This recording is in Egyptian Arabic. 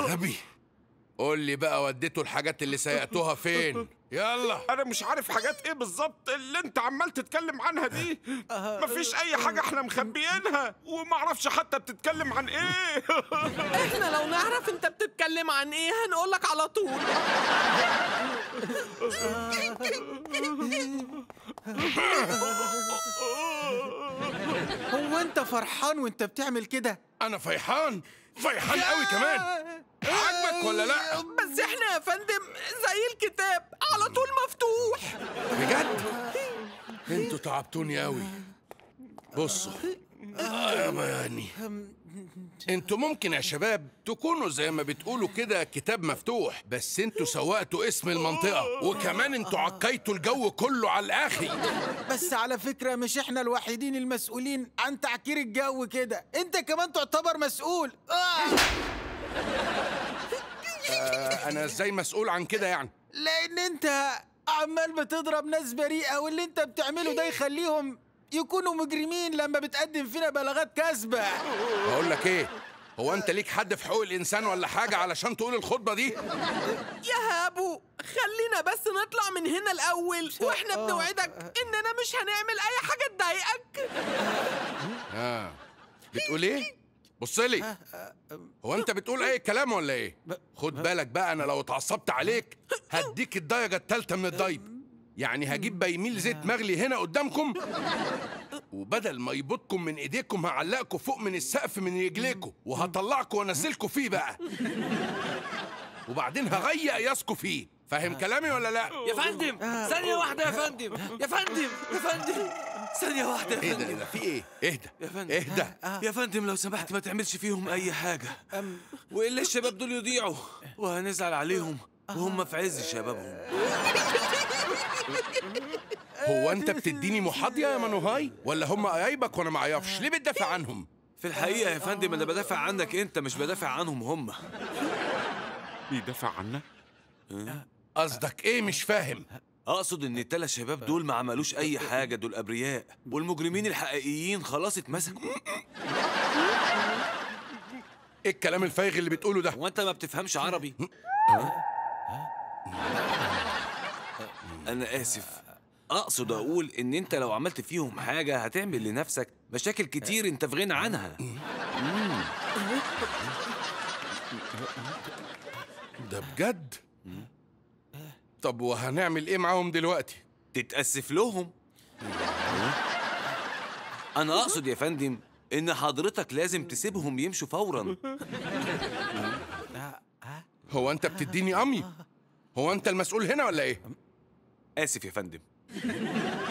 غبي قول لي بقى وديتوا الحاجات اللي سيقتوها فين يلا انا مش عارف حاجات ايه بالظبط اللي انت عمال تتكلم عنها دي مفيش اي حاجه احنا مخبيينها ومعرفش حتى بتتكلم عن ايه احنا لو نعرف انت بتتكلم عن ايه هنقولك على طول هو انت فرحان وانت بتعمل كده انا فيحان فيحان قوي كمان عاجبك ولا لا بس احنا يا فندم زي الكتاب على طول مفتوح بجد انتوا تعبتوني قوي بصوا آه يا بياني انتوا ممكن يا شباب تكونوا زي ما بتقولوا كده كتاب مفتوح بس انتوا سوقتوا اسم المنطقة وكمان انتوا عكيتوا الجو كله على الاخر بس على فكرة مش احنا الوحيدين المسؤولين عن تعكير الجو كده انت كمان تعتبر مسؤول آه! آه انا ازاي مسؤول عن كده يعني لان انت عمال بتضرب ناس بريئة واللي انت بتعمله ده يخليهم يكونوا مجرمين لما بتقدم فينا بلاغات كاذبة بقول لك ايه هو انت ليك حد في حقوق الانسان ولا حاجة علشان تقول الخطبة دي يا هابو خلينا بس نطلع من هنا الاول واحنا بنوعدك اننا مش هنعمل اي حاجه تضايقك اه بتقول ايه بص لي هو انت بتقول اي كلام ولا ايه خد بالك بقى انا لو اتعصبت عليك هديك الدرجه الثالثه من الضيب يعني هجيب بيميل زيت مغلي هنا قدامكم وبدل ما يبطكم من ايديكم هعلقكم فوق من السقف من رجليكم وهطلعكم وانزلكم فيه بقى وبعدين هغيق ياسكم فيه فاهم كلامي ولا لا يا فندم ثانية واحدة يا فندم يا فندم يا فندم ثانية واحدة يا ايه ده فندم ايه ده في ايه اهدى يا فندم اهدى يا فندم لو سمحت ما تعملش فيهم أي حاجة وإلا الشباب دول يضيعوا وهنزعل عليهم وهم في عز شبابهم هو انت بتديني محاضيه يا منوهاي ولا هم قرايبك وانا ما اعرفش ليه بتدافع عنهم في الحقيقة يا فندم أنا بدافع عنك أنت مش بدافع عنهم هم بيدافع عنا قصدك ايه مش فاهم أقصد إن التلات شباب دول ما عملوش أي حاجة دول أبرياء والمجرمين الحقيقيين خلاص اتمسكوا ايه الكلام الفايغ اللي بتقوله ده وأنت ما بتفهمش عربي أنا آسف أقصد أقول إن أنت لو عملت فيهم حاجة هتعمل لنفسك مشاكل كتير أنت في غنى عنها ده بجد طب وهنعمل ايه معاهم دلوقتي تتأسف لهم أنا أقصد يا فندم إن حضرتك لازم تسيبهم يمشوا فورا هو انت بتديني امي هو انت المسؤول هنا ولا ايه آسف يا فندم